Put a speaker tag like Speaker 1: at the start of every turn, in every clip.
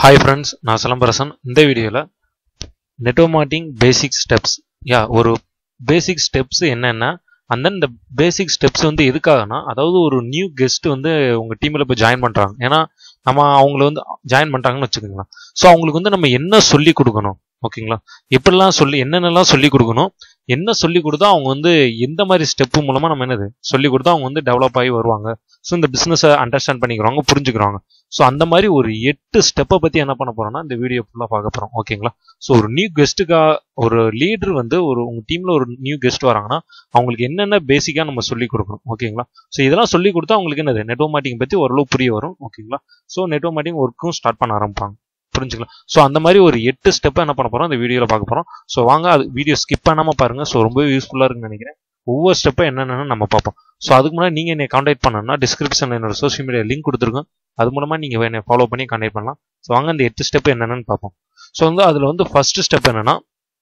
Speaker 1: hi friends நான் சிலம்பரசன் இந்த வீடியோவில் நெட்டோமாட்டிங் பேசிக் ஸ்டெப்ஸ் யா ஒரு பேசிக் ஸ்டெப்ஸ் என்னென்ன அந்த இந்த பேசிக் ஸ்டெப்ஸ் வந்து எதுக்காகனா அதாவது ஒரு நியூ கெஸ்ட் வந்து உங்கள் டீமில் இப்போ ஜாயின் பண்ணுறாங்க ஏன்னா நம்ம அவங்கள வந்து ஜாயின் பண்ணுறாங்கன்னு வச்சுக்கோங்களேன் ஸோ அவங்களுக்கு வந்து நம்ம என்ன சொல்லி கொடுக்கணும் ஓகேங்களா எப்படிலாம் சொல்லி என்னென்னலாம் சொல்லி கொடுக்கணும் என்ன சொல்லி கொடுத்தா அவங்க வந்து எந்த மாதிரி ஸ்டெப்பு மூலமாக நம்ம என்னது சொல்லி கொடுத்தா அவங்க வந்து டெவலப் ஆகி வருவாங்க ஸோ இந்த பிஸ்னஸை அண்டர்ஸ்டாண்ட் பண்ணிக்கிறாங்க புரிஞ்சுக்கிறாங்க ஸோ அந்த மாதிரி ஒரு எட்டு ஸ்டெப்பை பற்றி என்ன பண்ண போறோம்னா இந்த வீடியோ ஃபுல்லாக பார்க்க போகிறோம் ஓகேங்களா ஸோ ஒரு நியூ கெஸ்ட்டுக்கா ஒரு லீடர் வந்து ஒரு உங்கள் டீமில் ஒரு நியூ கெஸ்ட் வராங்கன்னா அவங்களுக்கு என்னென்ன பேசிக்காக நம்ம சொல்லி கொடுக்கணும் ஓகேங்களா ஸோ இதெல்லாம் சொல்லி கொடுத்தா அவங்களுக்கு என்னது நெட்வொர்க் பற்றி ஓரளவு புரிய வரும் ஓகேங்களா ஸோ நெட்வொர்க் ஒர்க்கும் ஸ்டார்ட் பண்ண ஆரம்பிப்பாங்க புரிஞ்சுக்கலாம் ஸோ அந்த மாதிரி ஒரு எட்டு ஸ்டெப்பை என்ன பண்ண போகிறோம் அந்த வீடியோவில் பார்க்க போகிறோம் ஸோ வாங்க அது வீடியோ ஸ்கிப் பண்ணாமல் பாருங்கள் ஸோ ரொம்ப யூஸ்ஃபுல்லாக இருக்குன்னு நினைக்கிறேன் ஒவ்வொரு ஸ்டெப்பும் என்னென்னு நம்ம பார்ப்போம் ஸோ அதுக்கு முன்னாடி நீங்கள் என்னை காண்டாக்ட் பண்ணணும்னா டிஸ்கிரிப்ஷனில் என்னோட சோஷியல் மீடியா லிங்க் கொடுத்துருக்கோம் அது மூலமாக நீங்கள் என்னை ஃபாலோ பண்ணி காண்டாக்ட் பண்ணலாம் ஸோ வாங்க அந்த எட்டு ஸ்டெப் என்னென்னு பார்ப்போம் ஸோ வந்து அதில் வந்து ஃபர்ஸ்ட் ஸ்டெப் என்னன்னா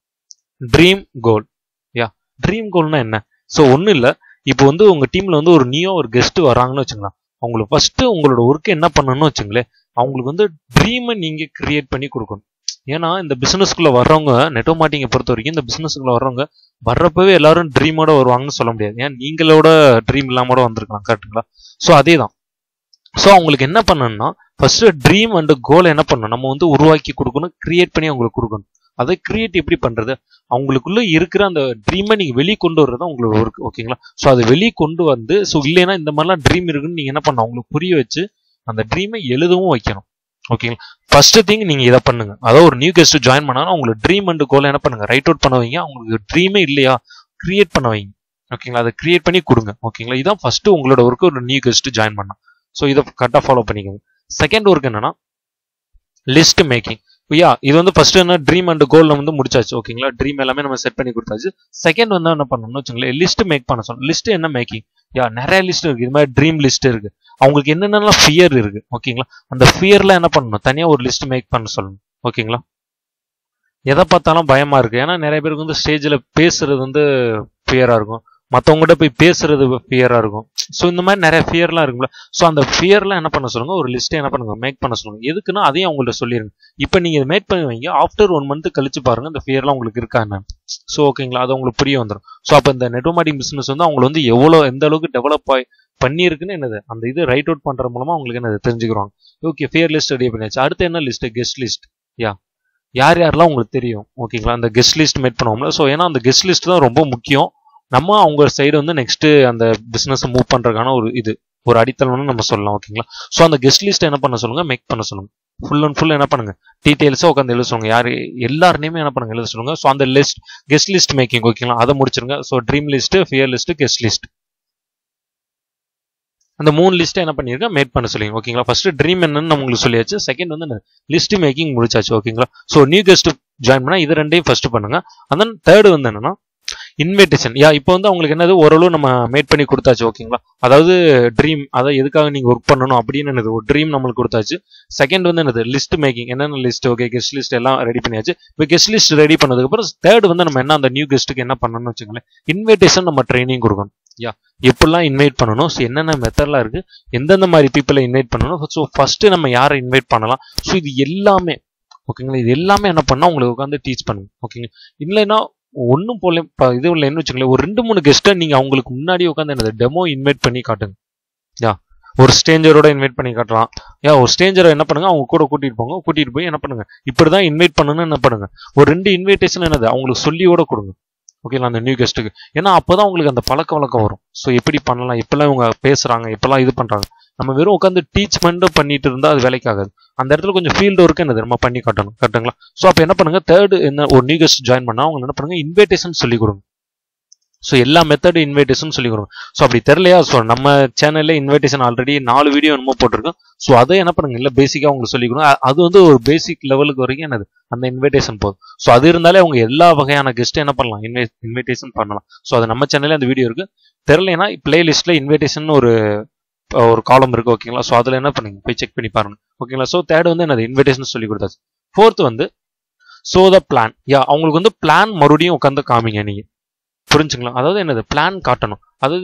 Speaker 1: ட்ரீம் கோல் யா ட்ரீம் கோல்னா என்ன ஸோ ஒன்றும் இல்லை இப்போ வந்து உங்கள் டீமில் வந்து ஒரு நியூ ஒரு கெஸ்ட் வராங்கன்னு வச்சுக்கலாம் அவங்களுக்கு ஃபர்ஸ்ட் உங்களோட ஒர்க் என்ன பண்ணணும்னு வச்சுங்களேன் அவங்களுக்கு வந்து ட்ரீமை நீங்கள் கிரியேட் பண்ணி கொடுக்கணும் ஏன்னா இந்த பிசினஸ்க்குள்ள வர்றவங்க நெட்டோமாட்டிங்கை பொறுத்த வரைக்கும் இந்த பிசினஸ்க்குள்ள வர்றவங்க வர்றப்பவே எல்லாரும் ட்ரீமோட வருவாங்கன்னு சொல்ல முடியாது ஏன் நீங்களோட ட்ரீம் இல்லாம கூட வந்திருக்கலாம் கரெக்டுங்களா ஸோ அதே தான் ஸோ அவங்களுக்கு என்ன பண்ணணும்னா ஃபர்ஸ்ட் ட்ரீம் அண்ட் கோல் என்ன பண்ணணும் நம்ம வந்து உருவாக்கி கொடுக்கணும் கிரியேட் பண்ணி அவங்களுக்கு கொடுக்கணும் அதை கிரியேட் எப்படி பண்றது அவங்களுக்குள்ள இருக்கிற அந்த ட்ரீமை நீங்க வெளியே கொண்டு வர்றது உங்களுக்கு ஒர்க் ஓகேங்களா ஸோ அதை வெளியே கொண்டு வந்து ஸோ இல்லைன்னா இந்த மாதிரிலாம் ட்ரீம் இருக்குன்னு நீங்க என்ன பண்ணணும் அவங்களுக்கு புரிய வச்சு அந்த ட்ரீமை எழுதவும் வைக்கணும் ஓகேங்களா ஃபர்ஸ்ட் திங் நீங்க இதை பண்ணுங்க அதாவது ஒரு நியூ கெஸ்ட் ஜாயின் பண்ணாலும் அவங்களுக்கு ட்ரீம் அண்ட் கோல் என்ன பண்ணுங்க ரைட் அவுட் பண்ண வைங்க அவங்களுக்கு ட்ரீமே இல்லையா கிரியேட் பண்ண வைங்க ஓகேங்களா அதை கிரியேட் பண்ணி கொடுங்க ஓகேங்களா இதான் ஃபர்ஸ்ட் உங்களோட ஒர்க் ஒரு நியூ கெஸ்ட் ஜாயின் பண்ணா ஸோ இதை கரெக்டாக ஃபாலோ பண்ணிக்கோங்க செகண்ட் ஒர்க் என்னன்னா லிஸ்ட் மேக்கிங் யா இது வந்து ஃபர்ஸ்ட் என்ன ட்ரீம் அண்ட் கோல் வந்து முடிச்சாச்சு ஓகேங்களா ட்ரீம் எல்லாமே நம்ம செட் பண்ணி கொடுத்தாச்சு செகண்ட் வந்து என்ன பண்ணணும்னு வச்சுங்களேன் லிஸ்ட் மேக் பண்ண சொல்லணும் லிஸ்ட் என்ன மேக்கிங் யா நிறைய லிஸ்ட் இருக்கு இது மாதிரி ட்ரீம் லிஸ்ட் இருக்கு அவங்களுக்கு என்னென்னலாம் ஃபியர் இருக்கு ஓகேங்களா அந்த ஃபியர்ல என்ன பண்ணணும் தனியா ஒரு லிஸ்ட் மேக் பண்ண சொல்லணும் ஓகேங்களா எதை பார்த்தாலும் பயமா இருக்கு ஏன்னா நிறைய பேருக்கு வந்து ஸ்டேஜ்ல பேசுறது வந்து ஃபியரா இருக்கும் மற்றவங்ககிட்ட போய் பேசுறது ஃபியரா இருக்கும் ஸோ இந்த மாதிரி நிறைய ஃபியர்லாம் இருக்கும்ல ஸோ அந்த ஃபியர்லாம் என்ன பண்ண சொல்லுங்க ஒரு லிஸ்ட்டை என்ன பண்ணுங்க மேக் பண்ண சொல்லுங்க எதுக்குன்னா அதையும் அவங்கள்ட்ட சொல்லிடுங்க இப்போ நீங்க இதை மேக் பண்ணி வைங்க ஆஃப்டர் ஒன் மந்த் கழிச்சு பாருங்க இந்த ஃபியர்லாம் உங்களுக்கு இருக்கா என்ன ஸோ ஓகேங்களா அது உங்களுக்கு புரிய வந்துடும் ஸோ அப்போ இந்த நெட்டோமாட்டிக் பிசினஸ் வந்து அவங்க வந்து எவ்வளோ எந்த அளவுக்கு டெவலப் ஆகி பண்ணியிருக்குன்னு என்னது அந்த இது ரைட் அவுட் பண்ற மூலமா அவங்களுக்கு என்னது தெரிஞ்சுக்கிறாங்க ஓகே ஃபியர் லிஸ்ட் ரெடி பண்ணியாச்சு அடுத்து என்ன லிஸ்ட் கெஸ்ட் லிஸ்ட் யா யார் யாரெல்லாம் உங்களுக்கு தெரியும் ஓகேங்களா அந்த கெஸ்ட் லிஸ்ட் மேட் பண்ணுவோம்ல ஸோ ஏன்னா அந்த கெஸ்ட் லிஸ்ட் தான் ரொம்ப முக்கியம் நம்ம அவங்க சைடு வந்து நெக்ஸ்ட் அந்த பிசினஸ் மூவ் பண்றதுக்கான ஒரு இது ஒரு அடித்தளம்னு நம்ம சொல்லலாம் ஓகேங்களா ஸோ அந்த கெஸ்ட் லிஸ்ட் என்ன பண்ண சொல்லுங்க மேக் பண்ண சொல்லுங்க ஃபுல் அண்ட் ஃபுல் என்ன பண்ணுங்க டீடைல்ஸாக உட்காந்து எழுத சொல்லுங்க யார் எல்லாருமே என்ன பண்ணுங்க எழுத சொல்லுங்க ஸோ அந்த லிஸ்ட் கெஸ்ட் லிஸ்ட் மேக்கிங் ஓகேங்களா அதை முடிச்சிருங்க so dream list fear list guest list அந்த மூணு லிஸ்ட்டை என்ன பண்ணிருக்கேன் மேட் பண்ண சொல்லிங்க ஓகேங்களா ஃபர்ஸ்ட் ட்ரீம் என்னன்னு நம்ம உங்களுக்கு சொல்லியாச்சு செகண்ட் வந்து லிஸ்ட் மேக்கிங் முடிச்சாச்சு ஓகேங்களா ஸோ நியூ கெஸ்ட் ஜாயின் பண்ணா இது ரெண்டையும் ஃபர்ஸ்ட் பண்ணுங்க அந்த தேர்டு வந்து என்னன்னா இன்விடேஷன் யா இப்போ வந்து அவங்களுக்கு என்னது ஓரளவு நம்ம மேட் பண்ணி கொடுத்தாச்சு ஓகேங்களா அதாவது ட்ரீம் அதை எதுக்காக நீங்க ஒர்க் பண்ணணும் அப்படின்னு என்னது ஒரு ட்ரீம் நம்மளுக்கு கொடுத்தாச்சு செகண்ட் வந்து என்னது லிஸ்ட் மேக்கிங் என்னென்ன லிஸ்ட் ஓகே கெஸ்ட் லிஸ்ட் எல்லாம் ரெடி பண்ணியாச்சு இப்போ கெஸ்ட் லிஸ்ட் ரெடி பண்ணதுக்கு அப்புறம் தேர்ட் வந்து நம்ம என்ன அந்த நியூ கெஸ்ட்டுக்கு என்ன பண்ணணும்னு வச்சுக்கோங்களேன் இன்விடேஷன் நம்ம ட்ரைனிங் கொடுக்கணும் யா எப்படிலாம் இன்வைட் பண்ணணும் ஸோ என்னென்ன மெத்தட்லாம் இருக்கு எந்தெந்த மாதிரி பீப்புளை இன்வைட் பண்ணணும் ஸோ ஃபர்ஸ்ட் நம்ம யாரை இன்வைட் பண்ணலாம் ஸோ இது எல்லாமே ஓகேங்களா இது எல்லாமே என்ன பண்ணா உங்களுக்கு உட்காந்து டீச் பண்ணுங்க ஓகேங்க இல்லைன்னா ஒன்றும் போல இது இல்லைன்னு வச்சுங்களேன் ஒரு ரெண்டு மூணு கெஸ்ட்டை நீங்க அவங்களுக்கு முன்னாடி உட்காந்து என்னது டெமோ இன்வைட் பண்ணி காட்டுங்க யா ஒரு ஸ்டேஞ்சரோட இன்வைட் பண்ணி காட்டலாம் யா ஒரு ஸ்டேஞ்சரை என்ன பண்ணுங்க அவங்க கூட கூட்டிட்டு போங்க கூட்டிட்டு போய் என்ன பண்ணுங்க இப்படிதான் இன்வைட் பண்ணணும்னு என்ன பண்ணுங்க ஒரு ரெண்டு இன்விடேஷன் என்னது அவங்களுக்கு சொல்லியோட கொடுங்க ஓகேங்களா அந்த நியூ கெஸ்ட்டுக்கு ஏன்னா அப்போதான் உங்களுக்கு அந்த பழக்க வழக்கம் வரும் ஸோ எப்படி பண்ணலாம் எப்பெல்லாம் இவங்க பேசுறாங்க எப்பெல்லாம் இது பண்றாங்க நம்ம வெறும் உட்காந்து டீச் மட்டும் பண்ணிட்டு இருந்தா அது வேலைக்கு ஆகாது அந்த இடத்துல கொஞ்சம் ஃபீல்டு ஒர்க் என்னது நம்ம பண்ணி காட்டணும் கரெக்டுங்களா ஸோ அப்போ என்ன பண்ணுங்க தேர்ட் என்ன ஒரு நியூ கெஸ்ட் ஜாயின் பண்ணா அவங்க என்ன பண்ணுங்க இன்விடேஷன் சொல்லி கொடுங்க ஸோ எல்லா மெத்தடு இன்விடேஷன் சொல்லி கொடுங்க ஸோ அப்படி தெரியலையா ஸோ நம்ம சேனல்ல இன்விடேஷன் ஆல்ரெடி நாலு வீடியோ என்னமோ போட்டிருக்கோம் ஸோ அதை என்ன பண்ணுங்க இல்லை பேசிக்காக உங்களுக்கு சொல்லி கொடுங்க அது வந்து ஒரு பேசிக் லெவலுக்கு வரைக்கும் என்னது அந்த இன்விடேஷன் போதும் ஸோ அது இருந்தாலே அவங்க எல்லா வகையான கெஸ்ட் என்ன பண்ணலாம் இன்வை இன்விடேஷன் பண்ணலாம் ஸோ அது நம்ம சேனல்ல அந்த வீடியோ இருக்கு தெரியலைன்னா பிளே லிஸ்ட்ல இன்விடேஷன் ஒரு ஒரு காலம் இருக்கு ஓகேங்களா ஸோ அதில் என்ன பண்ணுங்க போய் செக் பண்ணி பாருங்க ஓகேங்களா ஸோ தேர்ட் வந்து என்னது இன்விடேஷன் சொல்லி கொடுத்தாச்சு ஃபோர்த் வந்து ஸோ த பிளான் யா அவங்களுக்கு வந்து பிளான் மறுபடியும் உட்காந்து காமிங்க நீங்க புரிஞ்சுங்களா அதாவது என்னது பிளான் காட்டணும் அதாவது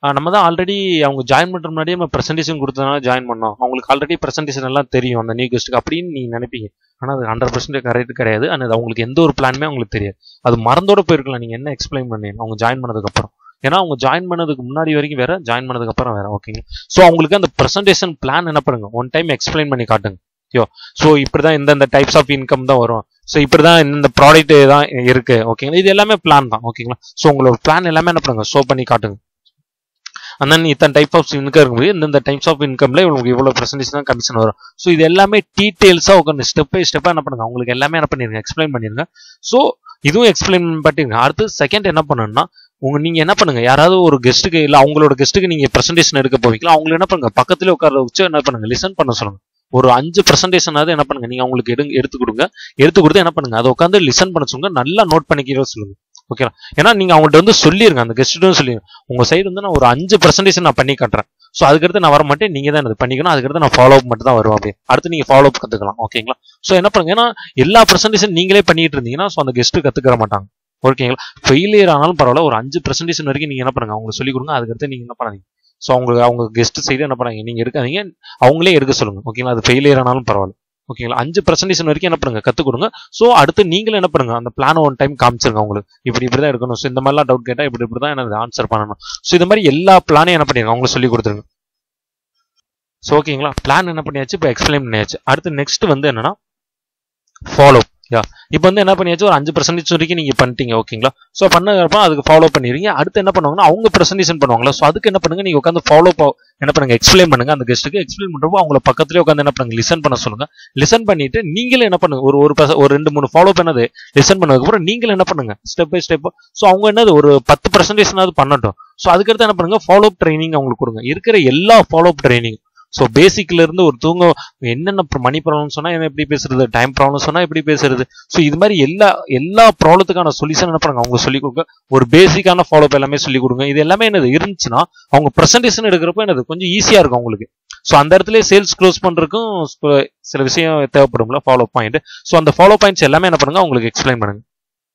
Speaker 1: ஆஹ் நம்ம தான் ஆல்ரெடி அவங்க ஜாயின் பண்ற முன்னாடியே நம்ம ப்ரெசன்டேஷன் கொடுத்ததுனால ஜாயின் பண்ணோம் அவங்களுக்கு ஆல்ரெடி ப்ரெசன்டேஷன் எல்லாம் தெரியும் அந்த நியூ கெஸ்ட்டுக்கு அப்படின்னு நீங்க நினைப்பீங்க ஆனால் அது ஹண்ட்ரட் பர்சன்ட் கரெக்ட் கிடையாது அண்ட் அது அவங்களுக்கு எந்த ஒரு பிளானுமே அவங்களுக்கு தெரியாது அது மறந்தோட போயிருக்கலாம் நீங்க என்ன எக்ஸ்பிளைன் பண்ணீங்க அவங்க ஜாயின் பண்ணதுக்கு அப்புறம் ஏன்னா அவங்க ஜாயின் பண்ணதுக்கு முன்னாடி வரைக்கும் வேற ஜாயின் பண்ணதுக்கு அப்புறம் வேற ஓகேங்க ஸோ அவங்களுக்கு அந்த ப்ரெசன்டேஷன் பிளான் என்ன பண்ணுங்க ஒன் டைம் எக்ஸ்பிளைன் பண்ணி காட்டுங்க யோ ஸோ இப்படிதான் இந்தந்த டைப்ஸ் ஆஃப் இன்கம் தான் வரும் ஸோ இப்படிதான் இந்த ப்ராடக்ட் தான் இருக்கு ஓகேங்களா இது எல்லாமே பிளான் தான் ஓகேங்களா ஸோ உங்களோட பிளான் எல்லாமே என்ன பண்ணுங்க ஷோ பண்ணி காட்டுங்க அந்த இத்தனை டைப் ஆஃப் இன்கம் இருக்கும்போது இந்தந்த டைப்ஸ் ஆஃப் இன்கம்ல உங்களுக்கு இவ்வளோ பர்சன்டேஜ் தான் கமிஷன் வரும் ஸோ இது எல்லாமே டீட்டெயில்ஸாக உட்காந்து ஸ்டெப் பை ஸ்டெப்பாக என்ன பண்ணுங்க உங்களுக்கு எல்லாமே என்ன பண்ணிருங்க எக்ஸ்பிளைன் பண்ணிருங்க ஸோ இதுவும் எக்ஸ்பிளைன் பண்ணிருங்க அடுத்து செகண்ட் என்ன பண்ணணும்னா உங்க நீங்க என்ன பண்ணுங்க யாராவது ஒரு கெஸ்ட்டுக்கு இல்ல அவங்களோட கெஸ்ட்டுக்கு நீங்க பிரசன்டேஷன் எடுக்க போவீங்களா அவங்க என்ன பண்ணுங்க பக்கத்துல உட்கார வச்சு என்ன பண்ணுங்க லிசன் பண்ண சொல்லுங்க ஒரு அஞ்சு பிரசன்டேஷனாவது என்ன பண்ணுங்க நீங்க அவங்களுக்கு எடு எடுத்து கொடுங்க எடுத்து கொடுத்து என்ன பண்ணுங்க அதை உட்காந்து லிசன் பண்ண சொல்லுங்க நல்லா நோட் பண்ணிக்கிற சொல்லுங்க ஓகேவா ஏன்னா நீங்க அவங்கள்ட்ட வந்து சொல்லிருங்க அந்த கெஸ்ட்டும் சொல்லிருங்க உங்க சைடு வந்து நான் ஒரு அஞ்சு பர்சன்டேஜ் நான் பண்ணி காட்டுறேன் ஸோ அதுக்கடுத்து நான் வர மாட்டேன் நீங்க தான் இது பண்ணிக்கணும் அதுக்கடுத்து நான் ஃபாலோ அப் மட்டும் தான் வருவேன் அப்படியே அடுத்து நீங்க ஃபாலோ அப் கத்துக்கலாம் ஓகேங்களா ஸோ என்ன பண்ணுங்க ஏன்னா எல்லா பர்சன்டேஜ் நீங்களே பண்ணிட்டு இருந்தீங்கன்னா ஸோ அந்த கெஸ்ட் கத்துக்கிற மாட்டாங்க ஓகேங்களா ஃபெயிலியர் ஆனாலும் பரவாயில்ல ஒரு அஞ்சு பர்சன்டேஜ் வரைக்கும் நீங்க என்ன பண்ணுங்க அவங்களுக்கு சொல்லி கொடுங்க அதுக்கடுத்து நீங்க என்ன பண்ணாதீங்க ஸோ அவங்க அவங்க கெஸ்ட் சைடு என்ன பண்ணாங்க நீங்க எடுக்காதீங்க அவங்களே எடுக்க சொல்லுங்க ஓகேங்களா அது ஃபெயிலியர் ஆனாலும் பரவாயில்ல ஓகேங்களா அஞ்சு பர்சன்டேஜ் வரைக்கும் என்ன பண்ணுங்க கத்துக் கொடுங்க ஸோ அடுத்து நீங்களும் என்ன பண்ணுங்க அந்த பிளான் ஒன் டைம் காமிச்சிருங்க அவங்களுக்கு இப்படி இப்படி தான் எடுக்கணும் ஸோ இந்த மாதிரிலாம் டவுட் கேட்டா இப்படி இப்படி தான் எனக்கு ஆன்சர் பண்ணணும் ஸோ இந்த மாதிரி எல்லா பிளானையும் என்ன பண்ணிருங்க அவங்களுக்கு சொல்லி கொடுத்துருங்க ஸோ ஓகேங்களா பிளான் என்ன பண்ணியாச்சு இப்போ எக்ஸ்பிளைன் பண்ணியாச்சு அடுத்து நெக்ஸ்ட் வந்து என்னன்னா ஃபாலோ யா இப்போ வந்து என்ன பண்ணியாச்சு ஒரு அஞ்சு பர்சன்டேஜ் வரைக்கும் நீங்க பண்ணிட்டீங்க ஓகேங்களா ஸோ பண்ணதுக்கப்புறம் அதுக்கு ஃபாலோ பண்ணிடுறீங்க அடுத்து என்ன பண்ணுவாங்கன்னா அவங்க ப்ரெசன்டேஷன் பண்ணுவாங்களா ஸோ அதுக்கு என்ன பண்ணுங்க நீங்க உட்காந்து ஃபாலோ என்ன பண்ணுங்க எக்ஸ்பிளைன் பண்ணுங்க அந்த கெஸ்ட்டுக்கு எக்ஸ்பிளைன் பண்றப்போ அவங்கள பக்கத்துலேயே உட்காந்து என்ன பண்ணுங்க லிசன் பண்ண சொல்லுங்க லிசன் பண்ணிட்டு நீங்களும் என்ன பண்ணுங்க ஒரு ஒரு percent- ஒரு ரெண்டு மூணு ஃபாலோ பண்ணது லிசன் பண்ணதுக்கப்புறம் நீங்களும் என்ன பண்ணுங்க ஸ்டெப் பை ஸ்டெப் ஸோ அவங்க என்னது ஒரு பத்து பர்சன்டேஜ்னாவது பண்ணட்டும் ஸோ அதுக்கடுத்து என்ன பண்ணுங்க ஃபாலோ அப் ட்ரைனிங் அவங்களுக்கு கொடுங்க இருக்கிற எல்லா ஃபாலோ அப் ட்ரைனிங் ஸோ பேசிக்ல இருந்து ஒரு தூங்க என்னென்ன மணி ப்ராப்ளம் சொன்னா என்ன எப்படி பேசுறது டைம் ப்ராப்ளம் சொன்னா எப்படி பேசுறது ஸோ இது மாதிரி எல்லா எல்லா ப்ராப்ளத்துக்கான சொல்யூஷன் என்ன பண்ணுங்க அவங்க சொல்லி கொடுங்க ஒரு பேசிக்கான ஃபாலோ அப் எல்லாமே சொல்லி கொடுங்க இது எல்லாமே என்னது இருந்துச்சுன்னா அவங்க ப்ரெசன்டேஷன் எடுக்கிறப்ப என்னது கொஞ்சம் ஈஸியா இருக்கும் அவங்களுக்கு ஸோ அந்த இடத்துல சேல்ஸ் க்ளோஸ் பண்றதுக்கும் ஸ்ப- சில விஷயம் தேவைப்படும்ல ஃபாலோ பாயிண்ட் ஸோ அந்த ஃபாலோ பாயிண்ட்ஸ் எல்லாமே என்ன பண்ணுங்க அவங்களுக்கு எக்ஸ்பிளைன் பண்ணுங்க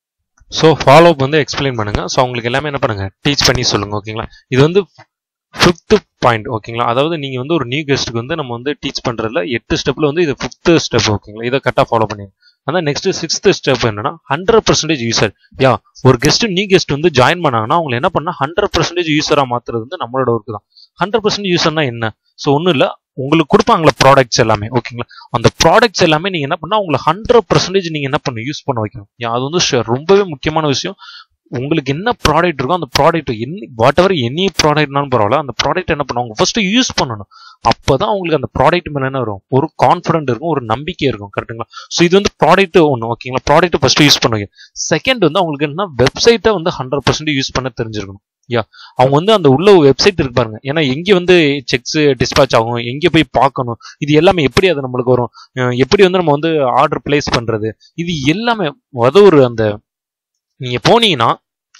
Speaker 1: ஸோ ஃபாலோ அப் வந்து எக்ஸ்பிளைன் பண்ணுங்க ஸோ அவங்களுக்கு எல்லாமே என்ன பண்ணுங்க டீச் பண்ணி சொல்லுங்க ஓகேங்களா இது வந்து ஃபிஃப்த் பாயிண்ட் ஓகேங்களா அதாவது நீங்க வந்து ஒரு நியூ கெஸ்ட்டுக்கு வந்து நம்ம வந்து டீச் பண்றதுல எட்டு ஸ்டெப்ல வந்து இது ஃபிஃப்த் ஸ்டெப் ஓகேங்களா இதை கரெக்டாக ஃபாலோ பண்ணிங்க அதான் நெக்ஸ்ட் சிக்ஸ்த் ஸ்டெப் என்னன்னா ஹண்ட்ரட் பர்சன்டேஜ் யூசர் யா ஒரு கெஸ்ட் நியூ கெஸ்ட் வந்து ஜாயின் பண்ணாங்கன்னா அவங்க என்ன பண்ணா ஹண்ட்ரட் பர்சன்டேஜ் யூசரா மாத்துறது வந்து நம்மளோட ஒர்க் தான் ஹண்ட்ரட் பர்சன்ட் யூசர்னா என்ன ஸோ ஒன்றும் இல்லை உங்களுக்கு கொடுப்பாங்களா ப்ராடக்ட்ஸ் எல்லாமே ஓகேங்களா அந்த ப்ராடக்ட்ஸ் எல்லாமே நீங்க என்ன பண்ணா உங்களை ஹண்ட்ரட் பர்சன்டேஜ் நீங்க என்ன பண்ணணும் யூஸ் பண்ண வைக்கணும் யா, அது வந்து sure, ரொம்பவே முக்கியமான விஷயம் உங்களுக்கு என்ன ப்ராடக்ட் இருக்கோ அந்த ப்ராடக்ட் என்ன வாட் எவர் எனி ப்ராடக்ட்னாலும் பரவாயில்ல அந்த ப்ராடக்ட் என்ன பண்ணுவாங்க ஃபர்ஸ்ட் யூஸ் பண்ணணும் அப்பதான் உங்களுக்கு அந்த ப்ராடக்ட் மேல என்ன வரும் ஒரு கான்ஃபிடென்ட் இருக்கும் ஒரு நம்பிக்கை இருக்கும் கரெக்ட்டுங்களா ஸோ இது வந்து ப்ராடக்ட் ஒன்று ஓகேங்களா ப்ராடக்ட் ஃபர்ஸ்ட் யூஸ் பண்ணுவீங்க செகண்ட் வந்து அவங்களுக்கு என்ன வெப்சைட்டை வந்து ஹண்ட்ரட் பர்சன்ட் யூஸ் பண்ண தெரிஞ்சிருக்கணும் யா அவங்க வந்து அந்த உள்ள வெப்சைட் இருக்கு பாருங்க ஏன்னா எங்க வந்து செக்ஸ் டிஸ்பேச் ஆகும் எங்க போய் பார்க்கணும் இது எல்லாமே எப்படி அது நம்மளுக்கு வரும் அஹ் எப்படி வந்து நம்ம வந்து ஆர்டர் பிளேஸ் பண்றது இது எல்லாமே அது ஒரு அந்த நீங்க போனீங்கன்னா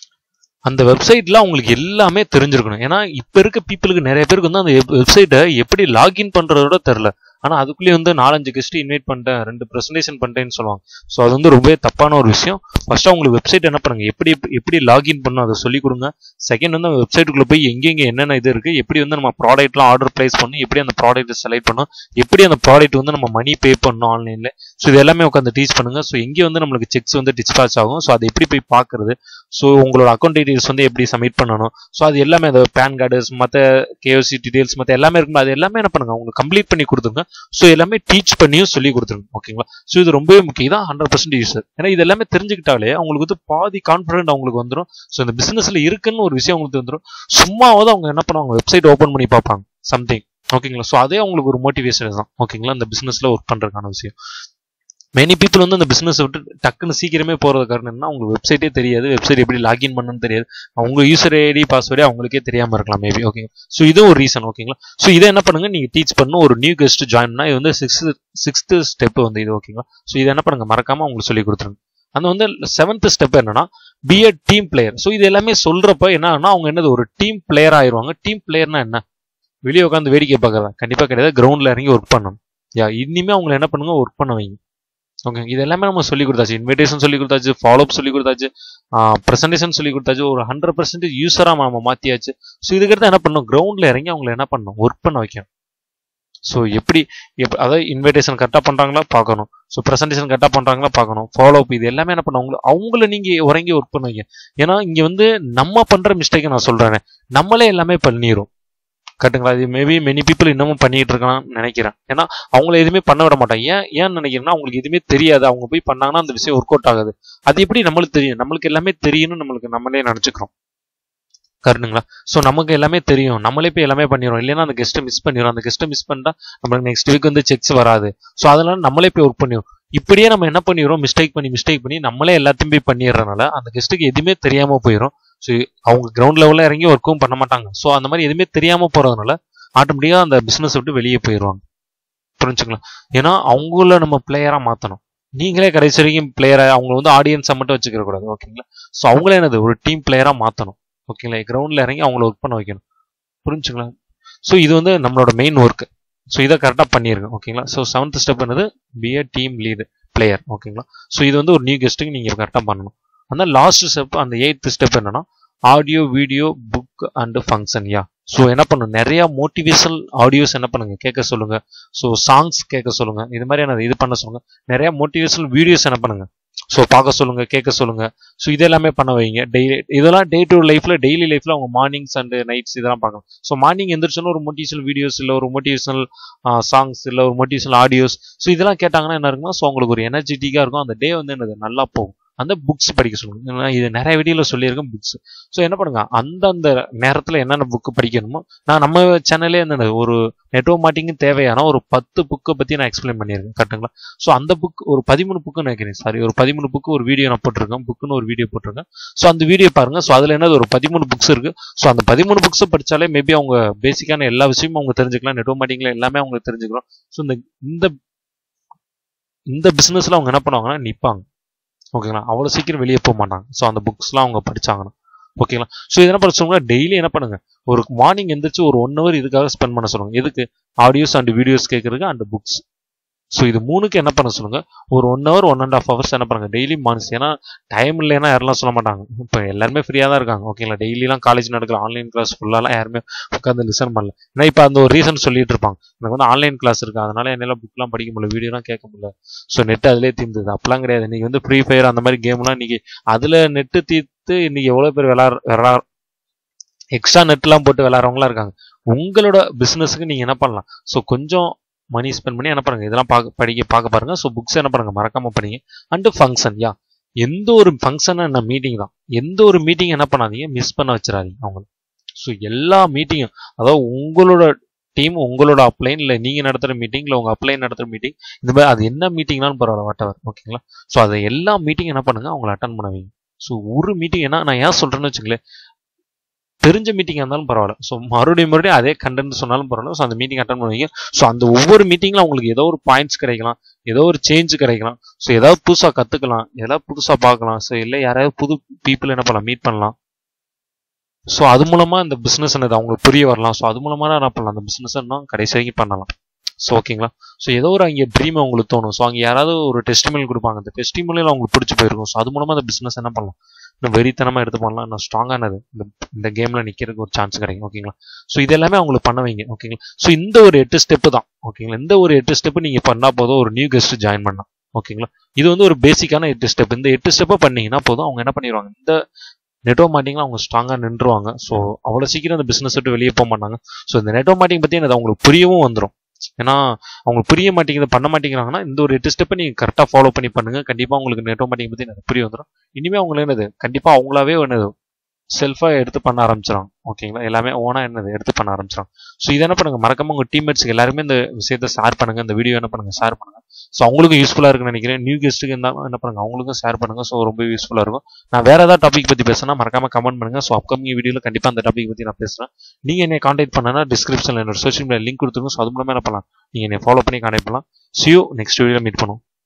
Speaker 1: அந்த வெப்சைட்ல அவங்களுக்கு எல்லாமே தெரிஞ்சிருக்கணும் ஏன்னா இப்ப இருக்க பீப்புளுக்கு நிறைய பேருக்கு வந்து அந்த வெப்சைட்டை எப்படி லாகின் பண்றதோட தெரில ஆனா அதுக்குள்ளேயே வந்து நாலஞ்சு கெஸ்ட் இன்வைட் பண்ணிட்டேன் ரெண்டு ப்ரெசன்டேஷன் பண்ணிட்டேன்னு சொல்லுவாங்க ஸோ அது வந்து ரொம்பவே தப்பான ஒரு விஷயம் ஃபர்ஸ்ட் அவங்களுக்கு வெப்சைட் என்ன பண்ணுங்க எப்படி எப்படி லாகின் பண்ணும் அதை சொல்லி கொடுங்க செகண்ட் வந்து அந்த வெப்சைட்டுக்குள்ள போய் எங்கெங்க என்னென்ன இது இருக்கு எப்படி வந்து நம்ம ப்ராடக்ட்லாம் ஆர்டர் பிளேஸ் பண்ணி எப்படி அந்த ப்ராடக்ட் செலக்ட் பண்ணணும் எப்படி அந்த ப்ராடக்ட் வந்து நம்ம மணி பே பண்ணணும் ஆன்லைன்ல ஸோ இது எல்லாமே உட்காந்து டீச் பண்ணுங்க ஸோ எங்கே வந்து நம்மளுக்கு செக்ஸ் வந்து டிஸ்பாச் ஆகும் ஸோ அதை எப்படி போய் பார்க்கறது ஸோ உங்களோட அக்கௌண்ட் டீடைல்ஸ் வந்து எப்படி சப்மிட் பண்ணணும் ஸோ அது எல்லாமே அந்த பேன் கார்டு மற்ற கேஓசி டீடைல்ஸ் மற்ற எல்லாமே இருக்கும் அது எல்லாமே என்ன பண்ணுங்க உங்களுக்கு கம்ப்ளீட் பண்ணி கொடுத்துருங்க ஸோ எல்லாமே டீச் பண்ணியும் சொல்லி கொடுத்துருங்க ஓகேங்களா ஸோ இது ரொம்பவே முக்கியம் தான் ஹண்ட்ரட் பர்சன்ட் யூசர் ஏன்னா இது எல்லாமே தெரிஞ்சுக்கிட்டாலே அவங்களுக்கு வந்து பாதி கான்ஃபிடென்ட் அவங்களுக்கு வந்துடும் ஸோ இந்த பிசினஸ்ல இருக்குன்னு ஒரு விஷயம் அவங்களுக்கு வந்துடும் சும்மாவது அவங்க என்ன பண்ணுவாங்க வெப்சைட் ஓப்பன் பண்ணி பார்ப்பாங்க சம்திங் ஓகேங்களா ஸோ அதே அவங்களுக்கு ஒரு மோட்டிவேஷன் தான் ஓகேங்களா இந்த பிசினஸ்ல ஒர்க் பண்றதுக்கான விஷயம் மெனி பீப்புள் வந்து அந்த பிசினஸ் விட்டு டக்குன்னு சீக்கிரமே போறது காரணம் என்ன அவங்க வெப்சைட்டே தெரியாது வெப்சைட் எப்படி லாகின் பண்ணணும்னு தெரியாது அவங்க யூசர் ஐடி பாஸ்வேர்டே அவங்களுக்கே தெரியாம இருக்கலாம் மேபி ஓகே ஸோ இதுவும் ஒரு ரீசன் ஓகேங்களா ஸோ இதை என்ன பண்ணுங்க நீங்க டீச் பண்ணணும் ஒரு நியூ கெஸ்ட் ஜாயின் பண்ணா இது வந்து சிக்ஸ்த் சிக்ஸ்த் ஸ்டெப் வந்து இது ஓகேங்களா ஸோ இதை என்ன பண்ணுங்க மறக்காம உங்களுக்கு சொல்லி கொடுத்துருங்க அந்த வந்து செவன்த் ஸ்டெப் என்னன்னா be a team player so இது எல்லாமே சொல்றப்ப என்னன்னா அவங்க என்னது ஒரு டீம் பிளேயர் ஆயிருவாங்க டீம் பிளேயர்னா என்ன வெளியே உட்காந்து வேடிக்கை பார்க்கறதா கண்டிப்பா கிடையாது கிரவுண்ட்ல இறங்கி ஒர்க் பண்ணணும் யா இனிமே அவங்களை என்ன பண்ணுங்க ஒர்க் பண்ண வைங்க ஓகே இது எல்லாமே நம்ம சொல்லி கொடுத்தாச்சு இன்விடேஷன் சொல்லி கொடுத்தாச்சு ஃபாலோ அப் சொல்லி கொடுத்தாச்சு ப்ரெசன்டேஷன் சொல்லி கொடுத்தாச்சு ஒரு ஹண்ட்ரட் பர்சன்டேஜ் யூஸராக நம்ம மாற்றியாச்சு ஸோ இதுக்கடுத்து என்ன பண்ணணும் கிரவுண்டில் இறங்கி அவங்களை என்ன பண்ணணும் ஒர்க் பண்ண வைக்கணும் ஸோ எப்படி எப் அதாவது இன்விடேஷன் கரெக்டாக பண்ணுறாங்களா பார்க்கணும் ஸோ ப்ரெசன்டேஷன் கரெக்டாக பண்ணுறாங்களா பார்க்கணும் ஃபாலோ அப் இது எல்லாமே என்ன பண்ணணும் அவங்கள அவங்கள நீங்கள் உறங்கி ஒர்க் பண்ண வைக்க ஏன்னா இங்கே வந்து நம்ம பண்ணுற மிஸ்டேக்கை நான் சொல்கிறேன் நம்மளே எல்லாமே பண்ணிடும் கரெக்டுங்களா இது மேபி மெனி பீப்புள் இன்னமும் பண்ணிட்டு இருக்கலாம்னு நினைக்கிறேன் ஏன்னா அவங்கள எதுவுமே பண்ண விட மாட்டாங்க ஏன் ஏன் நினைக்கிறேன்னா அவங்களுக்கு எதுவுமே தெரியாது அவங்க போய் பண்ணாங்கன்னா அந்த விஷயம் ஒர்க் அவுட் ஆகாது அது எப்படி நம்மளுக்கு தெரியும் நம்மளுக்கு எல்லாமே தெரியும்னு நம்மளுக்கு நம்மளே நினச்சிக்கிறோம் கரெக்டுங்களா ஸோ நமக்கு எல்லாமே தெரியும் நம்மளே போய் எல்லாமே பண்ணிடுறோம் இல்லைன்னா அந்த கெஸ்ட்டை மிஸ் பண்ணிடுறோம் அந்த கெஸ்ட்டை மிஸ் பண்ணிட்டா நம்மளுக்கு நெக்ஸ்ட் வீக் வந்து செக்ஸ் வராது ஸோ அதெல்லாம் நம்மளே போய் ஒர்க் பண்ணிடுவோம் இப்படியே நம்ம என்ன பண்ணிடுறோம் மிஸ்டேக் பண்ணி மிஸ்டேக் பண்ணி நம்மளே எல்லாத்தையும் போய் பண்ணிடுறதுனால அந்த கெஸ்ட்டுக்கு எதுவுமே தெரியாம போயிடும் ஸோ அவங்க கிரவுண்ட் லெவலில் இறங்கி ஒர்க்கும் பண்ண மாட்டாங்க ஸோ அந்த மாதிரி எதுவுமே தெரியாம போறதுனால ஆட்டோமேட்டிக்காக அந்த பிஸ்னஸ் விட்டு வெளியே போயிடுவாங்க புரிஞ்சுக்கலாம் ஏன்னா அவங்கள நம்ம பிளேயராக மாற்றணும் நீங்களே கடைசி வரைக்கும் பிளேயரை அவங்க வந்து ஆடியன்ஸை மட்டும் வச்சுக்கிற கூடாது ஓகேங்களா ஸோ அவங்களே என்னது ஒரு டீம் பிளேயராக மாற்றணும் ஓகேங்களா கிரவுண்டில் இறங்கி அவங்கள ஒர்க் பண்ண வைக்கணும் புரிஞ்சுங்களா ஸோ இது வந்து நம்மளோட மெயின் ஒர்க் ஸோ இதை கரெக்டாக பண்ணியிருக்கேன் ஓகேங்களா ஸோ செவன்த் ஸ்டெப் என்னது be a team lead player ஓகேங்களா ஸோ இது வந்து ஒரு நியூ கெஸ்ட்டுக்கு நீங்கள் கரெக்டாக பண்ணணும் அந்த லாஸ்ட் ஸ்டெப் அந்த எயித் ஸ்டெப் என்னன்னா audio video book and function yeah so என்ன பண்ணும் நிறைய மோட்டிவேஷனல் ஆடியோஸ் என்ன பண்ணுங்க கேட்க சொல்லுங்க ஸோ சாங்ஸ் கேட்க சொல்லுங்க இது மாதிரியான இது பண்ண சொல்லுங்க நிறைய மோட்டிவேஷனல் வீடியோஸ் என்ன பண்ணுங்க ஸோ பார்க்க சொல்லுங்க கேட்க சொல்லுங்க ஸோ இது எல்லாமே பண்ண வைங்க டெய்லி இதெல்லாம் டே டு லைஃப்ல டெய்லி லைஃப்ல அவங்க மார்னிங்ஸ் அண்ட் நைட்ஸ் இதெல்லாம் பார்க்கணும் ஸோ மார்னிங் எந்திரிச்சோன்னா ஒரு மோட்டிவேஷனல் வீடியோஸ் இல்லை ஒரு மோட்டிவேஷனல் சாங்ஸ் இல்லை ஒரு மோட்டிவேஷனல் ஆடியோஸ் ஸோ இதெல்லாம் கேட்டாங்கன்னா என்ன இருக்குன்னா ஸோ அவங்களுக்கு ஒரு எனர்ஜெட்டிக்காக இருக்கும் அந்த டே வந்து என்னது நல்லா போகும் அந்த புக்ஸ் படிக்க சொல்லுங்க நான் இது நிறைய வீடியோவில் சொல்லியிருக்கேன் புக்ஸ் ஸோ என்ன பண்ணுங்க அந்தந்த நேரத்தில் என்னென்ன புக்கு படிக்கணுமோ நான் நம்ம சேனல்லே என்ன ஒரு நெட்வொர்க் மார்க்கெட்டிங்கு தேவையான ஒரு பத்து புக்கை பற்றி நான் எக்ஸ்பிளைன் பண்ணியிருக்கேன் கரெக்டுங்களா ஸோ அந்த புக் ஒரு பதிமூணு புக்கு நினைக்கிறேன் சாரி ஒரு பதிமூணு புக்கு ஒரு வீடியோ நான் போட்டிருக்கேன் புக்குன்னு ஒரு வீடியோ போட்டிருக்கேன் ஸோ அந்த வீடியோ பாருங்க ஸோ அதில் என்னது ஒரு பதிமூணு புக்ஸ் இருக்கு ஸோ அந்த பதிமூணு புக்ஸை படித்தாலே மேபி அவங்க பேசிக்கான எல்லா விஷயமும் அவங்க தெரிஞ்சுக்கலாம் நெட்வொர்க் மார்க்கெட்டிங்ல எல்லாமே அவங்க தெரிஞ்சுக்கலாம் ஸோ இந்த இந்த இந்த பிஸ்னஸில் அவங்க என்ன பண்ணுவாங்கன்னா நிற்பாங்க ஓகேங்களா அவ்வளோ சீக்கிரம் வெளியே போக மாட்டாங்க ஸோ அந்த புக்ஸ்லாம் அவங்க படிச்சாங்கன்னா ஓகேங்களா ஸோ இது என்ன பண்ண சொல்லுங்க டெய்லி என்ன பண்ணுங்க ஒரு மார்னிங் எந்திரிச்சு ஒரு ஒன் ஹவர் இதுக்காக ஸ்பெண்ட் பண்ண சொல்லுங்க எதுக்கு ஆடியோஸ் அண்ட் வீடியோஸ் கேட்கறதுக்கு அண்ட் புக்ஸ் ஸோ இது மூணுக்கு என்ன பண்ண சொல்லுங்க ஒரு one hour one and half hours என்ன பண்ணுங்க டெய்லி மார்னிங்ஸ் ஏன்னா டைம் இல்லைன்னா யாரெல்லாம் சொல்ல மாட்டாங்க இப்போ எல்லாருமே ஃப்ரீயாக தான் இருக்காங்க ஓகேங்களா டெய்லிலாம் காலேஜ் நடக்கிற ஆன்லைன் கிளாஸ் ஃபுல்லாலாம் யாருமே உட்காந்து லிசன் பண்ணல ஏன்னா இப்போ அந்த ஒரு ரீசன் சொல்லிட்டு இருப்பாங்க எனக்கு வந்து ஆன்லைன் கிளாஸ் இருக்கு அதனால என்னால் புக்லாம் படிக்க முடியல வீடியோலாம் கேட்க முடியல ஸோ நெட் அதிலே தீர்ந்தது அப்பெல்லாம் கிடையாது இன்னைக்கு வந்து ஃப்ரீ ஃபயர் அந்த மாதிரி கேம்லாம் இன்னைக்கு அதில் நெட்டு தீர்த்து இன்னைக்கு எவ்வளோ பேர் விளாட விளா எக்ஸ்ட்ரா நெட்லாம் போட்டு விளாட்றவங்களாம் இருக்காங்க உங்களோட பிஸ்னஸுக்கு நீங்கள் என்ன பண்ணலாம் ஸோ கொஞ்சம் மணி ஸ்பெண்ட் பண்ணி என்ன பண்ணுங்க இதெல்லாம் பார்க்க படிக்க பார்க்க பாருங்க ஸோ புக்ஸ் என்ன பண்ணுங்க மறக்காம படிங்க அண்டு ஃபங்க்ஷன் யா எந்த ஒரு ஃபங்க்ஷன் என்ன மீட்டிங் தான் எந்த ஒரு மீட்டிங் என்ன பண்ணாதீங்க மிஸ் பண்ண வச்சிடாதீங்க அவங்களுக்கு ஸோ எல்லா மீட்டிங்கும் அதாவது உங்களோட டீம் உங்களோட அப்ளைன் இல்லை நீங்கள் நடத்துகிற மீட்டிங் இல்லை உங்கள் அப்ளைன் நடத்துகிற மீட்டிங் இந்த மாதிரி அது என்ன மீட்டிங்னாலும் பரவாயில்ல வாட்டவர் ஓகேங்களா ஸோ அதை எல்லா மீட்டிங் என்ன பண்ணுங்க அவங்கள அட்டன் பண்ண வைங்க ஸோ ஒரு மீட்டிங் என்ன நான் ஏன் சொல்கிறேன்னு வச்சுங்களேன் தெரிஞ்ச மீட்டிங்காக இருந்தாலும் பரவாயில்ல ஸோ மறுபடியும் மறுபடியும் அதே கண்டென்ட் சொன்னாலும் பரவாயில்ல ஸோ அந்த மீட்டிங் அட்டன் பண்ணுவீங்க ஸோ அந்த ஒவ்வொரு மீட்டிங்கில் அவங்களுக்கு ஏதோ ஒரு பாயிண்ட்ஸ் கிடைக்கலாம் ஏதோ ஒரு சேஞ்ச் கிடைக்கலாம் ஸோ ஏதாவது புதுசாக கற்றுக்கலாம் ஏதாவது புதுசாக பார்க்கலாம் ஸோ இல்லை யாராவது புது பீப்புள் என்ன பண்ணலாம் மீட் பண்ணலாம் ஸோ அது மூலமாக இந்த பிஸ்னஸ் என்னது அவங்களுக்கு புரிய வரலாம் ஸோ அது மூலமாக என்ன பண்ணலாம் அந்த பிஸ்னஸ் கடைசி வரைக்கும் பண்ணலாம் ஸோ ஓகேங்களா ஸோ ஏதோ ஒரு அங்கே ட்ரீம் அவங்களுக்கு தோணும் ஸோ அங்கே யாராவது ஒரு டெஸ்டிமல் கொடுப்பாங்க அந்த டெஸ்டிமலியில் அவங்களுக்கு பிடிச்சி போயிருக்கும் ஸோ அது மூலமாக அந்த பிஸ்னஸ் என்ன பண்ணலாம் இன்னும் வெறித்தனமாக எடுத்து பண்ணலாம் இன்னும் ஸ்ட்ராங்கானது இந்த இந்த கேமில் நிற்கிறதுக்கு ஒரு சான்ஸ் கிடைக்கும் ஓகேங்களா ஸோ இது எல்லாமே அவங்களுக்கு பண்ண வைங்க ஓகேங்களா ஸோ இந்த ஒரு எட்டு ஸ்டெப்பு தான் ஓகேங்களா இந்த ஒரு எட்டு ஸ்டெப்பு நீங்கள் பண்ணால் போதும் ஒரு நியூ கெஸ்ட் ஜாயின் பண்ணலாம் ஓகேங்களா இது வந்து ஒரு பேசிக்கான எட்டு ஸ்டெப் இந்த எட்டு ஸ்டெப்பை பண்ணீங்கன்னா போதும் அவங்க என்ன பண்ணிடுவாங்க இந்த நெட்வொர்க் மார்க்கெட்டிங்ல அவங்க ஸ்ட்ராங்காக நின்றுவாங்க ஸோ அவ்வளோ சீக்கிரம் அந்த பிஸ்னஸ் விட்டு வெளியே போக மாட்டாங்க ஸோ இந்த நெட்வொர்க் மார்க்கெட்டிங் பற்றி எனக்கு அவங்களுக்கு புரியவும் வந்துடும் ஏன்னா அவங்களுக்கு புரிய மாட்டேங்குது பண்ண மாட்டேங்கிறாங்கன்னா இந்த ஒரு எட்டு ஸ்டெப்பை நீங்கள் கரெக்டாக ஃபாலோ பண்ணி பண்ணுங்க கண்டிப்பாக உங்களுக்கு நெட்வொர்க் மார்க்கெட்டிங் பற்றி எனக்கு புரிய வந்துடும் இனிமேல் அவங்களுக்கு என்னது கண்டிப்பாக அவங்களாவே என்னது செல்ஃபாக எடுத்து பண்ண ஆரம்பிச்சிடும் ஓகேங்களா எல்லாமே ஓனாக என்னது எடுத்து பண்ண ஆரம்பிச்சிடும் ஸோ இதை என்ன பண்ணுங்க மறக்காம உங்கள் டீம்மேட்ஸ்க்கு எல்லாருமே இந்த விஷயத்தை ஷேர் பண்ணுங்க இந்த வீடியோ என்ன பண்ணுங்க ஷேர் பண்ணுங்க ஸோ அவங்களுக்கும் யூஸ்ஃபுல்லாக இருக்குன்னு நினைக்கிறேன் நியூ கெஸ்ட்டுக்கு இருந்தாலும் என்ன பண்ணுங்க அவங்களுக்கும் ஷேர் பண்ணுங்க ஸோ ரொம்ப யூஸ்ஃபுல்லாக இருக்கும் நான் வேற ஏதாவது டாபிக் பற்றி பேசினா மறக்காம கமெண்ட் பண்ணுங்க ஸோ அப்கமிங் வீடியோவில் கண்டிப்பாக அந்த டாபிக் பற்றி நான் பேசுகிறேன் நீங்கள் என்னை காண்டாக்ட் பண்ணனா டிஸ்கிரிப்ஷனில் என்னோட சோஷியல் மீடியா லிங்க் கொடுத்துருங்க ஸோ அது மூலமாக என்ன பண்ணலாம் நீங்கள் என்னை ஃபாலோ பண்ணி காண்டாக்ட் பண்ணலாம் சியோ நெக்ஸ்ட் வீடியோவில் மீட் பண்ணுவோம்